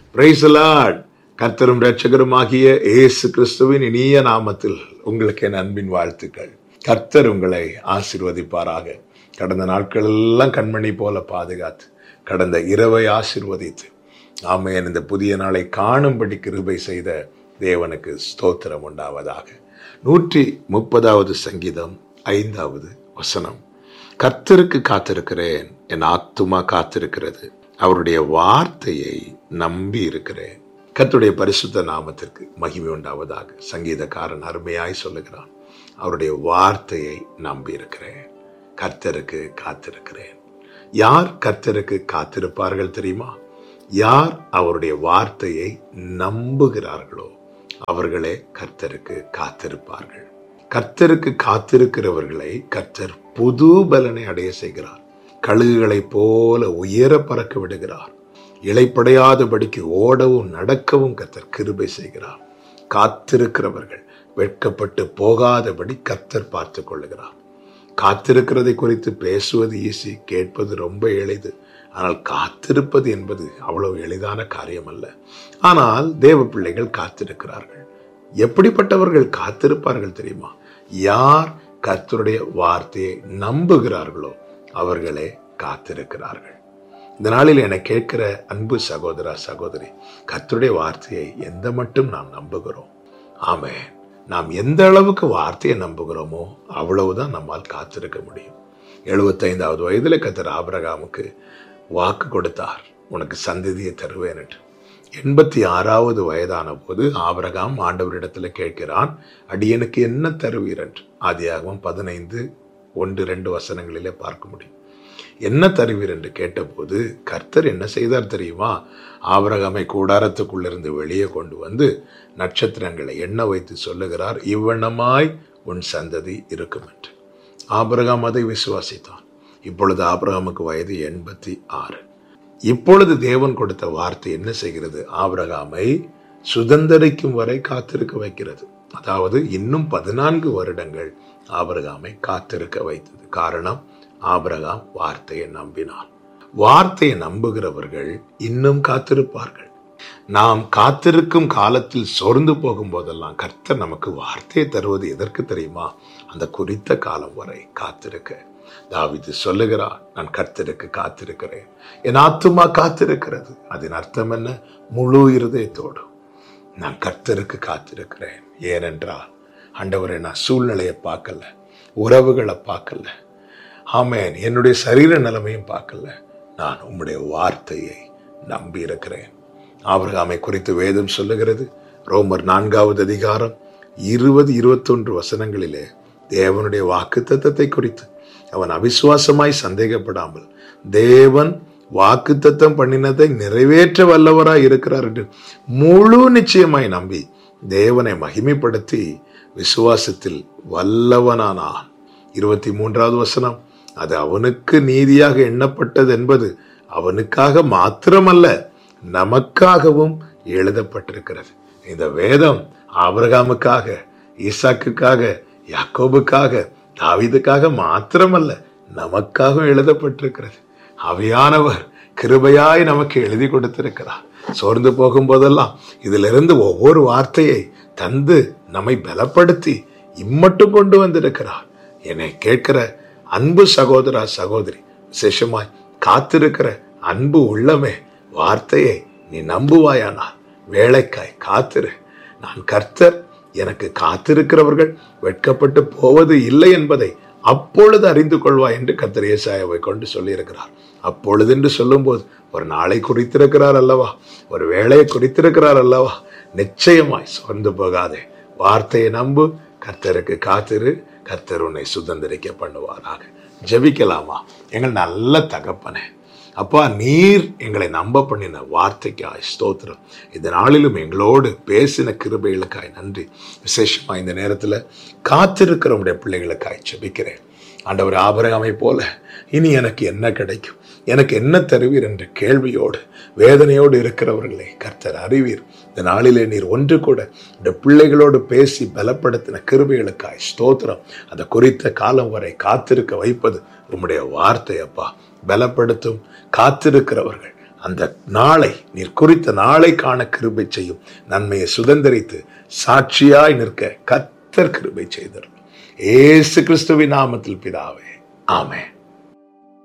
price கர்த்தரும் இரட்சகருமாகிய இயேசு கிறிஸ்துவின் இனிய நாமத்தில் உங்களுக்கு என் அன்பின் வாழ்த்துக்கள் கர்த்தர் உங்களை ஆசிர்வதிப்பாராக கடந்த நாட்கள் எல்லாம் கண்மணி போல பாதுகாத்து கடந்த இரவை ஆசிர்வதித்து ஆமையன் இந்த புதிய நாளை காணும்படி கிருபை செய்த தேவனுக்கு ஸ்தோத்திரம் உண்டாவதாக நூற்றி முப்பதாவது சங்கீதம் ஐந்தாவது வசனம் கர்த்தருக்கு காத்திருக்கிறேன் என் ஆத்துமா காத்திருக்கிறது அவருடைய வார்த்தையை நம்பி இருக்கிறேன் கர்த்தருடைய பரிசுத்த நாமத்திற்கு மகிமை உண்டாவதாக சங்கீதக்காரன் அருமையாய் சொல்லுகிறான் அவருடைய வார்த்தையை நம்பி இருக்கிறேன் கர்த்தருக்கு காத்திருக்கிறேன் யார் கர்த்தருக்கு காத்திருப்பார்கள் தெரியுமா யார் அவருடைய வார்த்தையை நம்புகிறார்களோ அவர்களே கர்த்தருக்கு காத்திருப்பார்கள் கர்த்தருக்கு காத்திருக்கிறவர்களை கர்த்தர் புது பலனை அடைய செய்கிறார் கழுகுகளைப் போல உயர பறக்க விடுகிறார் இலைப்படையாதபடிக்கு ஓடவும் நடக்கவும் கர்த்தர் கிருபை செய்கிறார் காத்திருக்கிறவர்கள் வெட்கப்பட்டு போகாதபடி கர்த்தர் பார்த்து கொள்ளுகிறார் காத்திருக்கிறதை குறித்து பேசுவது ஈஸி கேட்பது ரொம்ப எளிது ஆனால் காத்திருப்பது என்பது அவ்வளவு எளிதான காரியம் அல்ல ஆனால் தேவ பிள்ளைகள் காத்திருக்கிறார்கள் எப்படிப்பட்டவர்கள் காத்திருப்பார்கள் தெரியுமா யார் கர்த்தருடைய வார்த்தையை நம்புகிறார்களோ அவர்களே காத்திருக்கிறார்கள் இந்த நாளில் என கேட்கிற அன்பு சகோதரா சகோதரி கர்த்தருடைய வார்த்தையை எந்த மட்டும் நாம் நம்புகிறோம் ஆமே நாம் எந்த அளவுக்கு வார்த்தையை நம்புகிறோமோ அவ்வளவுதான் நம்மால் காத்திருக்க முடியும் எழுபத்தைந்தாவது வயதுல கத்தர் ஆபரகாமுக்கு வாக்கு கொடுத்தார் உனக்கு சந்ததியை தருவேன் என்று எண்பத்தி ஆறாவது வயதான போது ஆபரகாம் ஆண்டவரிடத்துல கேட்கிறான் அடியனுக்கு என்ன தருவீர் என்று ஆதியாகவும் பதினைந்து ஒன்று ரெண்டு வசனங்களிலே பார்க்க முடியும் என்ன தருவீர் என்று கேட்டபோது கர்த்தர் என்ன செய்தார் தெரியுமா ஆபரகாமை கூடாரத்துக்குள்ளிருந்து வெளியே கொண்டு வந்து நட்சத்திரங்களை எண்ண வைத்து சொல்லுகிறார் இவ்வண்ணமாய் உன் சந்ததி இருக்கும் என்று ஆபரகாம் அதை விசுவாசித்தான் இப்பொழுது ஆபரகாமுக்கு வயது எண்பத்தி ஆறு இப்பொழுது தேவன் கொடுத்த வார்த்தை என்ன செய்கிறது ஆபரகாமை சுதந்திரிக்கும் வரை காத்திருக்க வைக்கிறது அதாவது இன்னும் பதினான்கு வருடங்கள் ஆபரகாமை காத்திருக்க வைத்தது காரணம் ஆபரகாம் வார்த்தையை நம்பினான் வார்த்தையை நம்புகிறவர்கள் இன்னும் காத்திருப்பார்கள் நாம் காத்திருக்கும் காலத்தில் சோர்ந்து போகும் போதெல்லாம் கர்த்தர் நமக்கு வார்த்தையை தருவது எதற்கு தெரியுமா அந்த குறித்த காலம் வரை காத்திருக்க தாவிது சொல்லுகிறார் நான் கர்த்தருக்கு காத்திருக்கிறேன் என் ஆத்துமா காத்திருக்கிறது அதன் அர்த்தம் என்ன முழு இருதயத்தோடு நான் கர்த்தருக்கு காத்திருக்கிறேன் ஏனென்றால் ஆண்டவரை நான் சூழ்நிலையை பார்க்கல உறவுகளை பார்க்கல ஆமேன் என்னுடைய சரீர நிலைமையும் பார்க்கல நான் உம்முடைய வார்த்தையை நம்பி இருக்கிறேன் ஆபிரகாமை குறித்து வேதம் சொல்லுகிறது ரோமர் நான்காவது அதிகாரம் இருபது இருபத்தொன்று வசனங்களிலே தேவனுடைய வாக்கு தத்தத்தை குறித்து அவன் அவிசுவாசமாய் சந்தேகப்படாமல் தேவன் வாக்கு தத்தம் பண்ணினதை நிறைவேற்ற வல்லவராய் இருக்கிறார் என்று முழு நிச்சயமாய் நம்பி தேவனை மகிமைப்படுத்தி விசுவாசத்தில் வல்லவனானான் இருபத்தி மூன்றாவது வசனம் அது அவனுக்கு நீதியாக எண்ணப்பட்டது என்பது அவனுக்காக மாத்திரமல்ல நமக்காகவும் எழுதப்பட்டிருக்கிறது இந்த வேதம் ஆபிரகாமுக்காக ஈசாக்குக்காக யாக்கோபுக்காக தாவிதுக்காக மாத்திரமல்ல நமக்காகவும் எழுதப்பட்டிருக்கிறது அவையானவர் கிருபையாய் நமக்கு எழுதி கொடுத்திருக்கிறார் சோர்ந்து போகும்போதெல்லாம் இதிலிருந்து ஒவ்வொரு வார்த்தையை தந்து நம்மை பலப்படுத்தி இம்மட்டும் கொண்டு வந்திருக்கிறார் என்னை கேட்கிற அன்பு சகோதரா சகோதரி விசேஷமாய் காத்திருக்கிற அன்பு உள்ளமே வார்த்தையை நீ நம்புவாயானால் வேலைக்காய் காத்திரு நான் கர்த்தர் எனக்கு காத்திருக்கிறவர்கள் வெட்கப்பட்டு போவது இல்லை என்பதை அப்பொழுது அறிந்து கொள்வாய் என்று கர்த்தர் ஏசாயாவை கொண்டு சொல்லியிருக்கிறார் அப்பொழுது என்று சொல்லும்போது ஒரு நாளை குறித்திருக்கிறார் அல்லவா ஒரு வேலையை குறித்திருக்கிறார் அல்லவா நிச்சயமாய் சோர்ந்து போகாதே வார்த்தையை நம்பு கர்த்தருக்கு காத்திரு கர்த்தர் உன்னை சுதந்திரிக்க பண்ணுவாராக ஜெபிக்கலாமா எங்கள் நல்ல தகப்பனே அப்பா நீர் எங்களை நம்ப பண்ணின வார்த்தைக்காய் ஸ்தோத்திரம் இந்த நாளிலும் எங்களோடு பேசின கிருபைகளுக்காய் நன்றி விசேஷமா இந்த நேரத்தில் காத்திருக்கிற உடைய பிள்ளைகளுக்காய் ஜெபிக்கிறேன் ஆண்டவர் ஆபரகாமை போல இனி எனக்கு என்ன கிடைக்கும் எனக்கு என்ன தருவீர் என்ற கேள்வியோடு வேதனையோடு இருக்கிறவர்களை கர்த்தர் அறிவீர் இந்த நாளிலே நீர் ஒன்று கூட இந்த பிள்ளைகளோடு பேசி பலப்படுத்தின கிருபைகளுக்காய் ஸ்தோத்திரம் அந்த குறித்த காலம் வரை காத்திருக்க வைப்பது உம்முடைய வார்த்தை அப்பா பலப்படுத்தும் காத்திருக்கிறவர்கள் அந்த நாளை நீர் குறித்த நாளை காண கிருபை செய்யும் நன்மையை சுதந்திரித்து சாட்சியாய் நிற்க கத்தர் கிருபை செய்தர் ஏசு கிறிஸ்துவின் நாமத்தில் பிதாவே ஆமென்